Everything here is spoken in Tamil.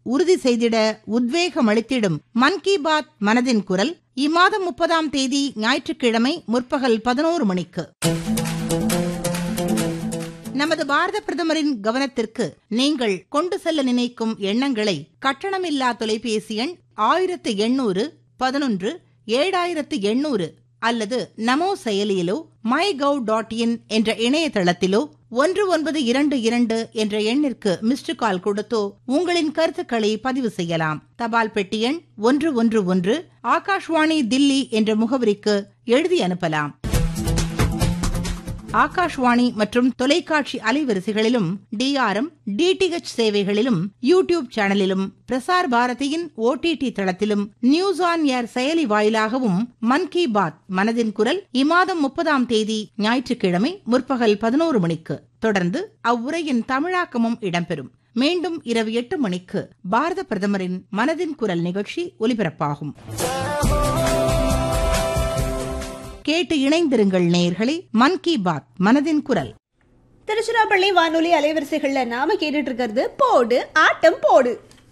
உறுதி செய்திட உத்வேகம் அளித்திடும் மன் கி பாத் மனதின் குரல் இம்மாதம் முப்பதாம் தேதி ஞாயிற்றுக்கிழமை முற்பகல் பதினோரு மணிக்கு நமது பாரத பிரதமரின் கவனத்திற்கு நீங்கள் கொண்டு செல்ல நினைக்கும் எண்ணங்களை கட்டணமில்லா தொலைபேசி எண் ஆயிரத்து எண்ணூறு பதினொன்று ஏழாயிரத்து எண்ணூறு அல்லது நமோ செயலியிலோ மை கவ் டாட் இன் என்ற இணையதளத்திலோ ஒன்று ஒன்பது இரண்டு இரண்டு என்ற எண்ணிற்கு மிஸ்டு கால் கொடுத்தோ உங்களின் கருத்துக்களை பதிவு செய்யலாம் தபால் பெட்டி எண் ஒன்று ஒன்று ஒன்று ஆகாஷ்வாணி தில்லி என்ற முகவரிக்கு எழுதி அனுப்பலாம் ஆகாஷ்வாணி மற்றும் தொலைக்காட்சி அலைவரிசைகளிலும் டிஆர்எம் டிடிஹெச் சேவைகளிலும் யூடியூப் சேனலிலும் பிரசார் பாரதியின் ஓடிடி தளத்திலும் நியூஸ் ஆன் ஏர் செயலி வாயிலாகவும் மன் கி பாத் மனதின் குரல் இம்மாதம் முப்பதாம் தேதி ஞாயிற்றுக்கிழமை முற்பகல் பதினோரு மணிக்கு தொடர்ந்து அவ்வுரையின் தமிழாக்கமும் இடம்பெறும் மீண்டும் இரவு எட்டு மணிக்கு பாரத பிரதமரின் மனதின் குரல் நிகழ்ச்சி ஒலிபரப்பாகும் கேட்டு இணைந்திருங்கள் நேயர்களே மன் கி பாத் மனதின் குரல் திருச்சிராப்பள்ளி வானொலி அலைவரிசைகள்ல நாம கேட்டுட்டு இருக்கிறது போடு ஆட்டம் போடு